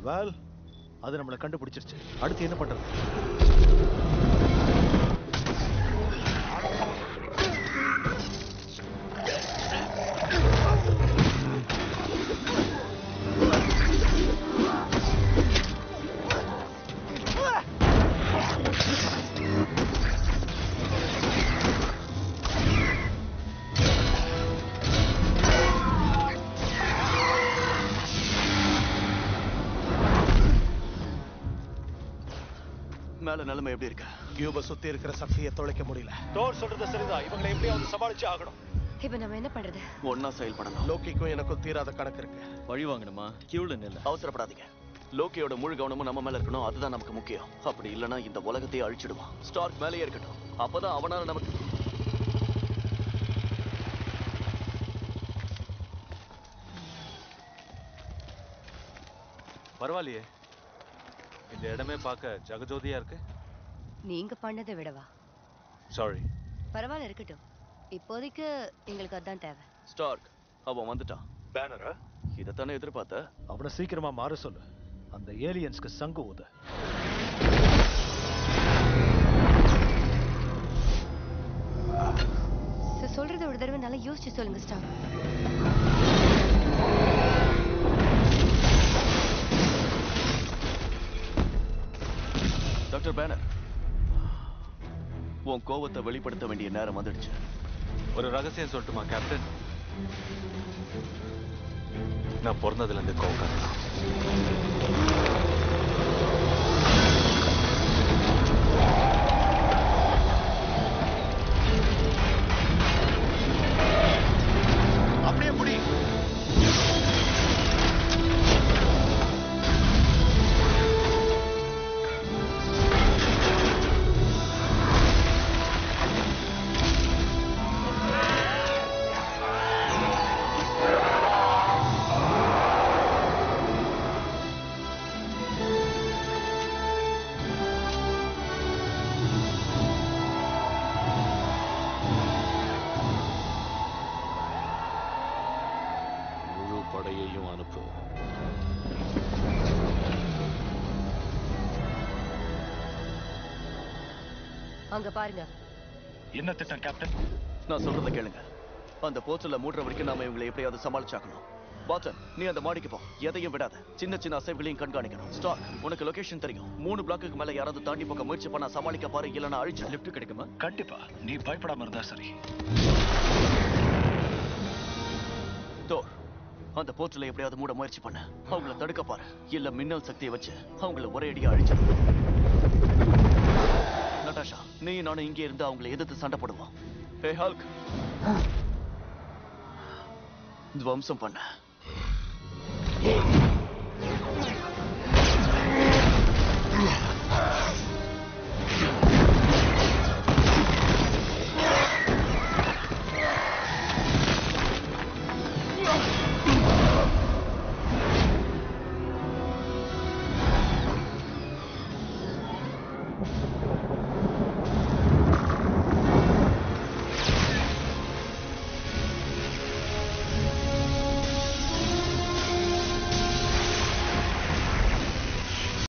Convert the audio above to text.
வேல் அது நம்மளை கண்டுபிடிச்சிருச்சு அடுத்து என்ன பண்றது மேல நிலைமை எப்படி இருக்கு கியூப சுத்தி இருக்கிற சக்தியை தொலைக்க முடியல தோர் சொல்றது சரிதான் இவங்களை எப்படியாவது சமாளிச்சு ஆகணும் இப்ப நம்ம என்ன பண்றது ஒன்னா செயல்படணும் லோக்கிக்கும் எனக்கும் தீராத கணக்கு இருக்கு பழி வாங்கணுமா கியூல நில்ல அவசரப்படாதீங்க லோக்கியோட முழு கவனமும் நம்ம மேல இருக்கணும் அதுதான் நமக்கு முக்கியம் அப்படி இல்லனா இந்த உலகத்தையே அழிச்சிடுவான் ஸ்டார்க் மேலேயே இருக்கட்டும் அப்பதான் அவனால நமக்கு பரவாயில்லையே இந்த இடமே பார்க்க ஜகஜோதியா இருக்கு நீங்க பண்ணதை விடவா சாரி பரவாயில்ல இருக்கட்டும் இப்போதைக்கு எங்களுக்கு அதான் தேவை ஸ்டார்க் அவன் வந்துட்டான் பேனரா இதைத்தானே எதிர்பார்த்த அவனை சீக்கிரமா மாற சொல்லு அந்த ஏலியன்ஸ்க்கு சங்கு ஊத சார் சொல்றத ஒரு தடவை நல்லா யோசிச்சு சொல்லுங்க ஸ்டார் டாக்டர் பேனர் உன் கோவத்தை வெளிப்படுத்த வேண்டிய நேரம் வந்துடுச்சு ஒரு ரகசியம் சொல்லட்டுமா கேப்டன் நான் பிறந்ததுல இருந்து கோவக்காரன் தான். அப்படியே முடி முழு படையையும் அனுப்பு அங்க பாருங்க என்ன திட்டம் கேப்டன் நான் சொல்றதை கேளுங்க அந்த போஸ்டர்ல மூடுற வரைக்கும் நாம இவங்களை எப்படியாவது சமாளிச்சாக்கணும் வாட்சன் நீ அந்த மாடிக்கு போ எதையும் விடாத சின்ன சின்ன அசைவுகளையும் கண்காணிக்கணும் ஸ்டார் உனக்கு லொகேஷன் தெரியும் மூணு பிளாக்குக்கு மேல யாராவது தாண்டி போக முயற்சி பண்ணா சமாளிக்க பாரு இல்லைன்னா அழிச்சு லிஃப்ட் கிடைக்குமா கண்டிப்பா நீ பயப்படாம இருந்தா சரி தோர் அந்த போர்ட்டல எப்படியாவது மூட முயற்சி பண்ண அவங்கள தடுக்க பாரு இல்ல மின்னல் சக்தியை வச்சு அவங்கள ஒரே அடியா அழிச்சு நட்டாஷா நீ நானும் இங்கே இருந்து அவங்களை எதிர்த்து சண்டை போடுவோம் ஹே ஹல்க் துவம்சம் பண்ண